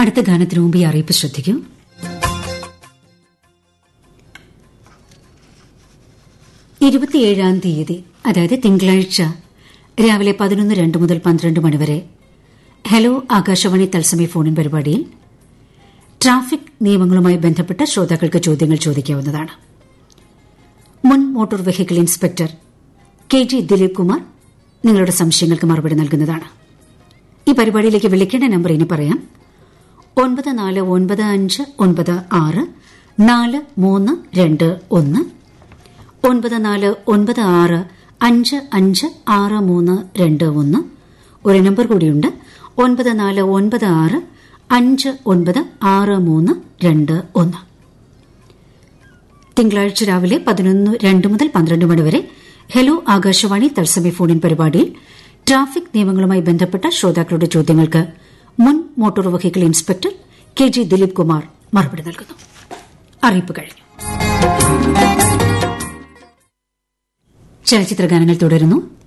അടുത്ത ഗാനത്തിന് മുമ്പ് ഈ അറിയിപ്പ് ശ്രദ്ധിക്കൂ ഇരുപത്തിയേഴാം തീയതി അതായത് തിങ്കളാഴ്ച രാവിലെ പതിനൊന്ന് രണ്ട് മുതൽ പന്ത്രണ്ട് മണിവരെ ഹലോ ആകാശവാണി തത്സമയ ഫോണിൻ പരിപാടിയിൽ ട്രാഫിക് നിയമങ്ങളുമായി ബന്ധപ്പെട്ട ശ്രോതാക്കൾക്ക് ചോദ്യങ്ങൾ ചോദിക്കാവുന്നതാണ് മുൻ motor vehicle inspector K G Dileep Kumar നിങ്ങളുടെ സംശയങ്ങൾക്ക് മറുപടി നൽകുന്നതാണ് ഈ പരിപാടിയിലേക്ക് വിളിക്കേണ്ട നമ്പർ ഇനി പറയാം ഒൻപത് നാല് ഒൻപത് അഞ്ച് ഒൻപത് ആറ് നാല് മൂന്ന് രണ്ട് ഒന്ന് ഒൻപത് നാല് ഒൻപത് ആറ് അഞ്ച് അഞ്ച് ആറ് മൂന്ന് രണ്ട് ഒന്ന് ഒരു നമ്പർ കൂടിയുണ്ട് ഒൻപത് നാല് ഒൻപത് ആറ് അഞ്ച് ഒൻപത് ആറ് മൂന്ന് രണ്ട് ഒന്ന് തിങ്കളാഴ്ച രാവിലെ പതിനൊന്ന് രണ്ട് മുതൽ പന്ത്രണ്ട് മണിവരെ ഹലോ ആകാശവാണി തത്സമയ ഫോണിൻ പരിപാടിയിൽ ട്രാഫിക് നിയമങ്ങളുമായി ബന്ധപ്പെട്ട ശ്രോതാക്കളുടെ ചോദ്യങ്ങൾക്ക് മുൻ motor vehicle inspector K G Dileep Kumar മറുപടി നൽകുന്നു അറിയിപ്പ് കഴിഞ്ഞു ചലച്ചിത്ര ഗാനങ്ങൾ തുടരുന്നു